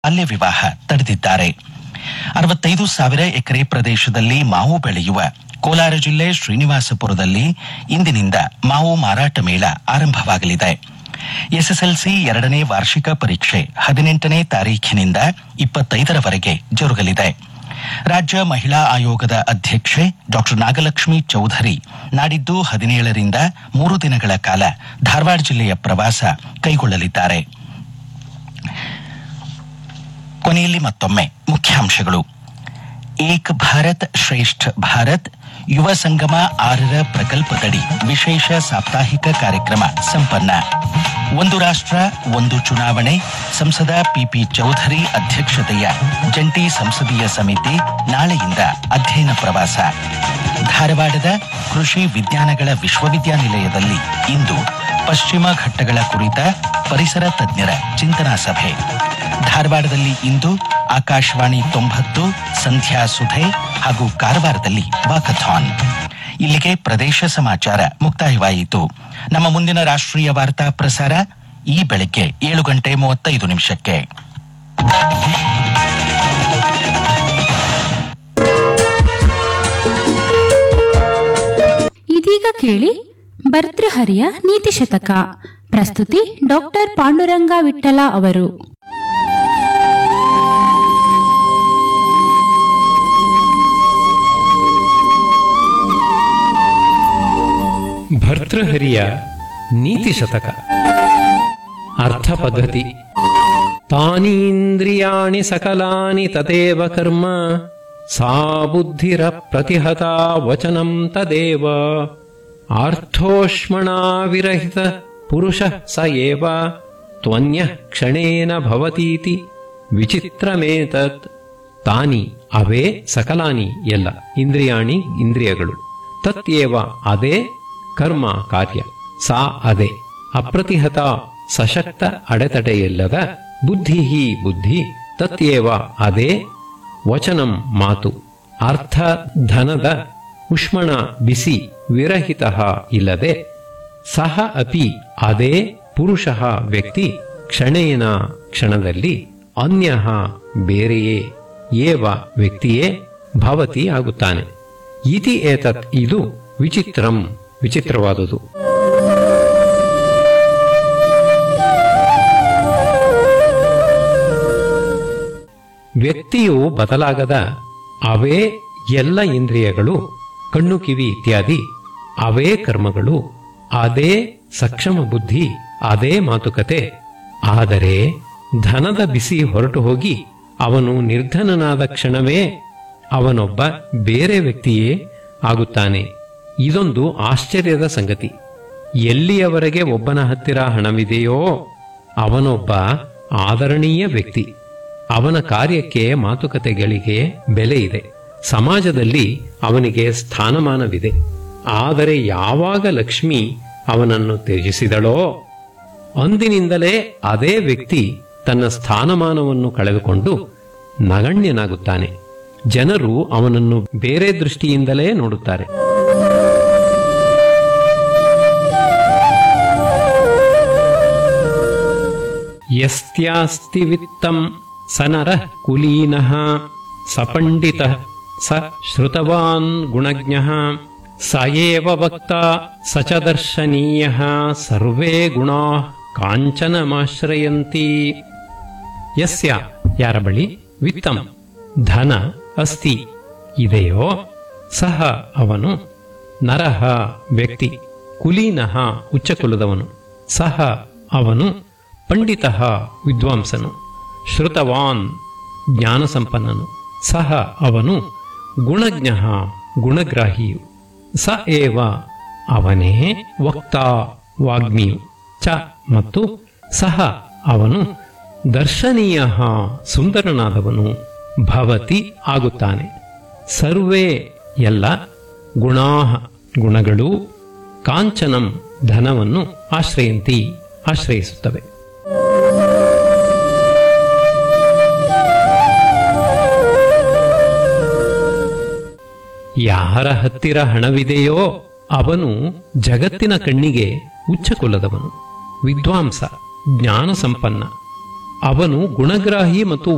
ಬಾಲ್ಯ ವಿವಾಹ ತಡೆದಿದ್ದಾರೆ ಅರವತ್ತೈದು ಸಾವಿರ ಎಕರೆ ಪ್ರದೇಶದಲ್ಲಿ ಮಾವು ಬೆಳೆಯುವ ಕೋಲಾರ ಜಿಲ್ಲೆ ಶ್ರೀನಿವಾಸಪುರದಲ್ಲಿ ಇಂದಿನಿಂದ ಮಾವು ಮಾರಾಟ ಮೇಳ ಆರಂಭವಾಗಲಿದೆ ಎಸ್ಎಸ್ಎಲ್ಸಿ ಎರಡನೇ ವಾರ್ಷಿಕ ಪರೀಕ್ಷೆ ಹದಿನೆಂಟನೇ ತಾರೀಖಿನಿಂದ ಇಪ್ಪತ್ತೈದರವರೆಗೆ ಜರುಗಲಿದೆ ರಾಜ್ಯ ಮಹಿಳಾ ಆಯೋಗದ ಅಧ್ಯಕ್ಷೆ ಡಾಕ್ಟರ್ ನಾಗಲಕ್ಷ್ಮಿ ಚೌಧರಿ ನಾಡಿದ್ದು ಹದಿನೇಳರಿಂದ ಮೂರು ದಿನಗಳ ಕಾಲ ಧಾರವಾಡ ಜಿಲ್ಲೆಯ ಪ್ರವಾಸ ಕೈಗೊಳ್ಳಲಿದ್ದಾರೆ ಕೊನೆಯಲ್ಲಿ ಮತ್ತೊಮ್ಮೆ ಮುಖ್ಯಾಂಶಗಳು ಏಕ್ ಭಾರತ್ ಶ್ರೇಷ್ಠ ಭಾರತ್ ಯುವ ಸಂಗಮ ಆರರ ಪ್ರಕಲ್ಪದಡಿ ವಿಶೇಷ ಸಾಪ್ತಾಹಿಕ ಕಾರ್ಯಕ್ರಮ ಸಂಪನ್ನ ಒಂದು ರಾಷ್ಟ್ರ ಒಂದು ಚುನಾವಣೆ ಸಂಸದ ಪಿಪಿ ಚೌಧರಿ ಅಧ್ಯಕ್ಷತೆಯ ಜಂಟಿ ಸಂಸದೀಯ ಸಮಿತಿ ನಾಳೆಯಿಂದ ಅಧ್ಯಯನ ಪ್ರವಾಸ ಧಾರವಾಡದ ಕೃಷಿ ವಿಜ್ಞಾನಗಳ ವಿಶ್ವವಿದ್ಯಾನಿಲಯದಲ್ಲಿ ಇಂದು ಪಶ್ಚಿಮ ಘಟ್ಟಗಳ ಕುರಿತ ಪರಿಸರ ತಜ್ಞರ ಚಿಂತನಾ ಸಭೆ ಧಾರವಾಡದಲ್ಲಿ ಇಂದು ಆಕಾಶವಾಣಿ ತೊಂಬತ್ತು ಸಂಧ್ಯಾ ಸುಧೆ ಹಾಗೂ ಕಾರವಾರದಲ್ಲಿ ವಾಕಥಾನ್ ಇಲ್ಲಿಗೆ ಪ್ರದೇಶ ಸಮಾಚಾರ ಮುಕ್ತಾಯವಾಯಿತು ನಮ್ಮ ಮುಂದಿನ ರಾಷ್ಟ್ರೀಯ ವಾರ್ತಾ ಪ್ರಸಾರ ಈ ಬೆಳಗ್ಗೆ ಏಳು ಗಂಟೆ ಮೂವತ್ತೈದು ನಿಮಿಷಕ್ಕೆ ಇದೀಗ ಕೇಳಿ ಭರ್ತೃಹರಿಯ ನೀತಿ ಶತಕ ಪ್ರಸ್ತುತಿ ಡಾಕ್ಟರ್ ಪಾಂಡುರಂಗ ವಿಠಲ ಅವರು ಭರ್ತೃಹರಿಯ ನೀತಿ ಶತಕ ಅರ್ಥ ಪದ್ಧತಿ ತಾನೀಂದ್ರಿಯಾಣಿ ಸಕಲಾನಿ ತದೇವ ಕರ್ಮ ಸಾ ಬುದ್ಧಿರ ಪ್ರತಿಹತ ವಚನಂ ತದೇವ ಆರ್ಥೋಷ್ಮಣಾ ವಿರಹಿತ ಪುರುಷ ಸ ಏವ ತ್ವನ್ಯ ಕ್ಷಣೇನ ಭವತೀತಿ ವಿಚಿತ್ರಮೇತತ್ ತಾನಿ ಅವೇ ಸಕಲಾನಿ ಎಲ್ಲ ಇಂದ್ರಿಯಾಣಿ ಇಂದ್ರಿಯಗಳು ತತ್ಯೇವ ಅದೇ ಕರ್ಮ ಕಾರ್ಯ ಸಾ ಅದೇ ಅಪ್ರತಿಹತ ಸಶಕ್ತ ಅಡೆತಡೆಯಿಲ್ಲದ ಬುದ್ಧಿ ಬುದ್ಧಿ ತತ್ಯೇವ ಅದೇ ವಚನಂ ಮಾತು ಅರ್ಥ ಧನದ ಉಷ್ಮಣ ಬಿಸಿ ವಿರಹಿತ ಇಲ್ಲದೆ ಸಹ ಅಪಿ ಅದೇ ಪುರುಷ ವ್ಯಕ್ತಿ ಕ್ಷಣೇನ ಕ್ಷಣದಲ್ಲಿ ಅನ್ಯ ಬೇರೆಯೇ ಏವ ವ್ಯಕ್ತಿಯೇ ಭವತಿ ಆಗುತ್ತಾನೆ ಇತಿ ಏತತ್ ಇದು ವಿಚಿತ್ರಂ ವಿಚಿತ್ರವಾದುದು ವ್ಯಕ್ತಿಯು ಬದಲಾಗದ ಅವೇ ಎಲ್ಲ ಇಂದ್ರಿಯಗಳು ಕಣ್ಣು ಕಿವಿ ಇತ್ಯಾದಿ ಅವೇ ಕರ್ಮಗಳು ಅದೇ ಸಕ್ಷಮ ಬುದ್ಧಿ ಅದೇ ಮಾತುಕತೆ ಆದರೆ ಧನದ ಬಿಸಿ ಹೊರಟು ಹೋಗಿ ಅವನು ನಿರ್ಧನನಾದ ಕ್ಷಣವೇ ಅವನೊಬ್ಬ ಬೇರೆ ವ್ಯಕ್ತಿಯೇ ಆಗುತ್ತಾನೆ ಇದೊಂದು ಆಶ್ಚರ್ಯದ ಸಂಗತಿ ಎಲ್ಲಿಯವರೆಗೆ ಒಬ್ಬನ ಹತ್ತಿರ ಹಣವಿದೆಯೋ ಅವನೊಬ್ಬ ಆದರಣೀಯ ವ್ಯಕ್ತಿ ಅವನ ಕಾರ್ಯಕ್ಕೆ ಮಾತುಕತೆಗಳಿಗೆ ಬೆಲೆ ಇದೆ ಸಮಾಜದಲ್ಲಿ ಅವನಿಗೆ ಸ್ಥಾನಮಾನವಿದೆ ಆದರೆ ಯಾವಾಗ ಲಕ್ಷ್ಮಿ ಅವನನ್ನು ತ್ಯಜಿಸಿದಳೋ ಅಂದಿನಿಂದಲೇ ಅದೇ ವ್ಯಕ್ತಿ ತನ್ನ ಸ್ಥಾನಮಾನವನ್ನು ಕಳೆದುಕೊಂಡು ನಗಣ್ಯನಾಗುತ್ತಾನೆ ಜನರು ಅವನನ್ನು ಬೇರೆ ದೃಷ್ಟಿಯಿಂದಲೇ ನೋಡುತ್ತಾರೆ ಯಸ್ತ್ಯಾಸ್ತಿ ವಿತ್ತಂ ಸ ನರಃ ಕುಲೀನಃ ಸ ಪಂಡಿತಃ ಸ ಶ್ರುತವಾನ್ ಗುಣಜ್ಞಃ ಸ ಏವ ವಕ್ತಾ ಸ ಚ ದರ್ಶನೀಯಃ ಸರ್ವೇ ಗುಣಾಃ ಕಾಂಚನಮಾಶ್ರಯಂತಿ ಯಸ್ಯ ಯಾರ ಬಳಿ ವಿತ್ತಂ ಧನ ಅಸ್ತಿ ಇದೆಯೋ ಸಹ ಅವನು ನರಹ ವ್ಯಕ್ತಿ ಕುಲೀನಃ ಉಚ್ಚಕುಲದವನು ಸಹ ಅವನು ಪಂಡಿತ ವಿದ್ವಾಂಸನು ಶ್ರುತವಾನ್ ಜ್ಞಾನಸಂಪನ್ನನು ಸಹ ಅವನು ಗುಣಜ್ಞ ಗುಣಗ್ರಾಹಿಯು ಸ ಏವ ಅವನೇ ವಕ್ತಾ ವಾಗ್ಮಿಯು ಚ ಮತ್ತು ಸಹ ಅವನು ದರ್ಶನೀಯ ಸುಂದರನಾದವನು ಭವತಿ ಆಗುತ್ತಾನೆ ಸರ್ವೇ ಎಲ್ಲ ಗುಣಾ ಗುಣಗಳು ಕಾಂಚನಂ ಧನವನ್ನು ಆಶ್ರಯಂತಿ ಆಶ್ರಯಿಸುತ್ತವೆ ಯಾರ ಹತ್ತಿರ ಹಣವಿದೆಯೋ ಅವನು ಜಗತ್ತಿನ ಕಣ್ಣಿಗೆ ಉಚ್ಚಕುಲದವನು ವಿದ್ವಾಂಸ ಜ್ಞಾನ ಸಂಪನ್ನ ಅವನು ಗುಣಗ್ರಾಹಿ ಮತ್ತು